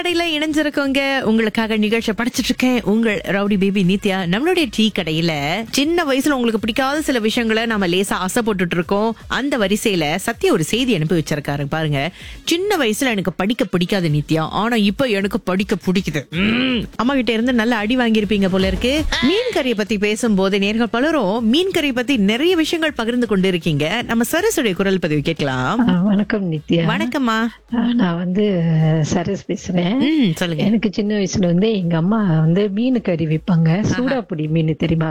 கடையில இணைஞ்சிருக்கவங்க உங்களுக்காக நிகழ்ச்சி படைச்சிட்டு இருக்கேன் உங்கள் ரவுடி பேபி நித்யா நம்மளுடைய டீ கடையில சின்ன வயசுல உங்களுக்கு பிடிக்காத சில விஷயங்களை நம்ம லேசா ஆசைப்பட்டுட்டு இருக்கோம் அந்த வரிசையில சத்யா ஒரு செய்தி அனுப்பி வச்சிருக்காரு பாருங்க சின்ன வயசுல எனக்கு படிக்க பிடிக்காது நித்யா ஆனா இப்ப எனக்கு படிக்க பிடிக்குது உம். அம்மா கிட்ட இருந்து நல்ல அடி வாங்கியிருப்பீங்க போல இருக்கு மீன் கறியை பத்தி பேசும்போது நேர்கள் பலரும் மீன் கறியை பத்தி நிறைய விஷயங்கள் பகிர்ந்து கொண்டு இருக்கீங்க நம்ம சரசுடைய குரல் பதிவு கேட்கலாம் ஆ, வணக்கம் நித்யா வணக்கம்மா ஆ, நான் வந்து சரஸ் பேசுறேன் ம் சொல்லுங்க எனக்கு சின்ன வயசுல வந்து எங்க அம்மா வந்து மீன் கறி விற்பாங்க சூடாப்புடி மீன் தெரியுமா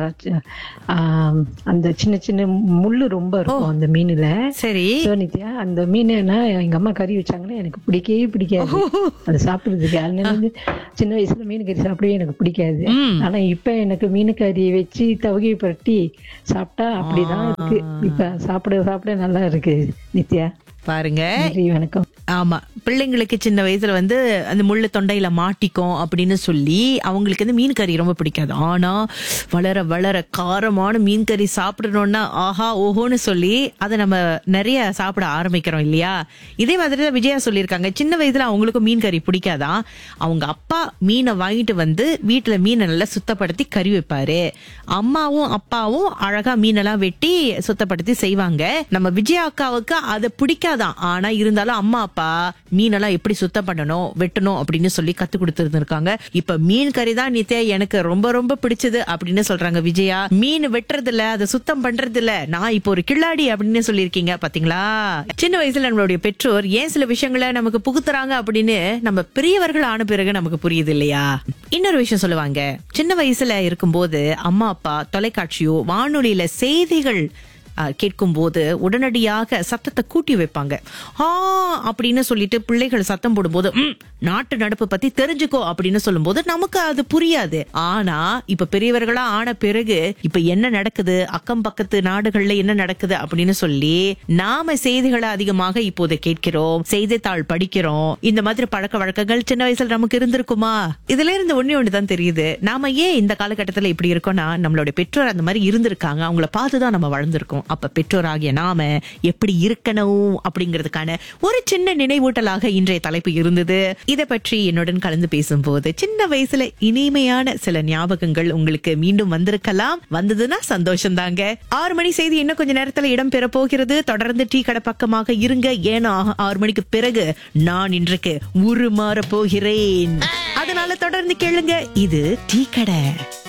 ஆ, அந்த சின்ன சின்ன முள்ளு ரொம்ப இருக்கும் அந்த மீனுல சரி So, நித்யா அந்த மீனா எங்க அம்மா கறி வச்சாங்கன்னா எனக்கு பிடிக்கவே பிடிக்காது அது சாப்பிடுறதுக்கு அதனால வந்து சின்ன வயசுல மீன் கறி சாப்பிடவே எனக்கு பிடிக்காது ம். ஆனா இப்ப எனக்கு மீன் கறி வச்சு தவகை புரட்டி சாப்பிட்டா அப்படிதான் இருக்கு இப்ப சாப்பிட சாப்பிட நல்லா இருக்கு நித்யா பாருங்க நன்றி வணக்கம் ஆமா பிள்ளைங்களுக்கு சின்ன வயசுல வந்து அந்த முள்ளு தொண்டையில மாட்டிக்கும் அப்படின்னு சொல்லி அவங்களுக்கு வந்து மீன் கறி ரொம்ப பிடிக்காது ஆனா வளர வளர காரமான மீன் கறி சாப்பிடணும்னா ஆஹா ஓஹோன்னு சொல்லி அதை நம்ம நிறைய சாப்பிட ஆரம்பிக்கிறோம் இல்லையா இதே மாதிரி தான் விஜயா சொல்லியிருக்காங்க சின்ன வயசுல அவங்களுக்கும் மீன் கறி பிடிக்காதான் அவங்க அப்பா மீனை வாங்கிட்டு வந்து வீட்டுல மீனை நல்லா சுத்தப்படுத்தி கறி வைப்பாரு அம்மாவும் அப்பாவும் அழகா மீனெல்லாம் வெட்டி சுத்தப்படுத்தி செய்வாங்க நம்ம விஜயா அக்காவுக்கு அது பிடிக்காதான் ஆனா இருந்தாலும் அம்மா அப்பா மீனெல்லாம் எப்படி சுத்தம் பண்ணணும் வெட்டணும் அப்படின்னு சொல்லி கத்து கொடுத்துருந்துருக்காங்க இப்ப மீன் கறி தான் நித்யா எனக்கு ரொம்ப ரொம்ப பிடிச்சது அப்படின்னு சொல்றாங்க விஜயா மீன் வெட்டுறது இல்ல அதை சுத்தம் பண்றது இல்ல நான் இப்போ ஒரு கில்லாடி அப்படின்னு சொல்லியிருக்கீங்க பாத்தீங்களா சின்ன வயசுல நம்மளுடைய பெற்றோர் ஏன் சில விஷயங்களை நமக்கு புகுத்துறாங்க அப்படின்னு நம்ம பெரியவர்கள் ஆன பிறகு நமக்கு புரியுது இல்லையா இன்னொரு விஷயம் சொல்லுவாங்க சின்ன வயசுல இருக்கும்போது அம்மா அப்பா தொலைக்காட்சியோ வானொலியில செய்திகள் கேட்கும் போது உடனடியாக சத்தத்தை கூட்டி வைப்பாங்க ஆ அப்படின்னு சொல்லிட்டு பிள்ளைகள் சத்தம் போடும்போது "ம், நாட்டு நடப்பு பத்தி தெரிஞ்சுக்கோ அப்படின்னு சொல்லும்போது நமக்கு அது புரியாது ஆனா இப்ப பெரியவர்களா ஆன பிறகு இப்ப என்ன நடக்குது அக்கம் பக்கத்து நாடுகள்ல என்ன நடக்குது அப்படின்னு சொல்லி நாம செய்திகளை அதிகமாக இப்போது கேட்கிறோம் செய்தித்தாள் படிக்கிறோம் இந்த மாதிரி பழக்க வழக்கங்கள் சின்ன வயசுல நமக்கு இருந்திருக்குமா இதுல இருந்து ஒண்ணே ஒண்ணுதான் தெரியுது நாம ஏன் இந்த காலகட்டத்துல இப்படி இருக்கோம்னா நம்மளுடைய பெற்றோர் அந்த மாதிரி இருந்திருக்காங்க அவங்கள பார்த்துதான் நம்ம வளர்ந்திருக்கோம் அப்ப பெற்றோராகிய நாம எப்படி இருக்கணும் அப்படிங்கிறதுக்கான ஒரு சின்ன நினைவூட்டலாக இன்றைய தலைப்பு இருந்தது இதை பற்றி என்னுடன் கலந்து பேசும்போது சின்ன வயசுல இனிமையான சில ஞாபகங்கள் உங்களுக்கு மீண்டும் வந்திருக்கலாம் வந்ததுன்னா சந்தோஷம் தாங்க ஆறு மணி செய்தி இன்னும் கொஞ்ச நேரத்துல இடம் பெற போகிறது தொடர்ந்து டீ கடை பக்கமாக இருங்க ஏன்னா ஆறு மணிக்கு பிறகு நான் இன்றைக்கு உருமாற போகிறேன் அதனால தொடர்ந்து கேளுங்க இது டீ கடை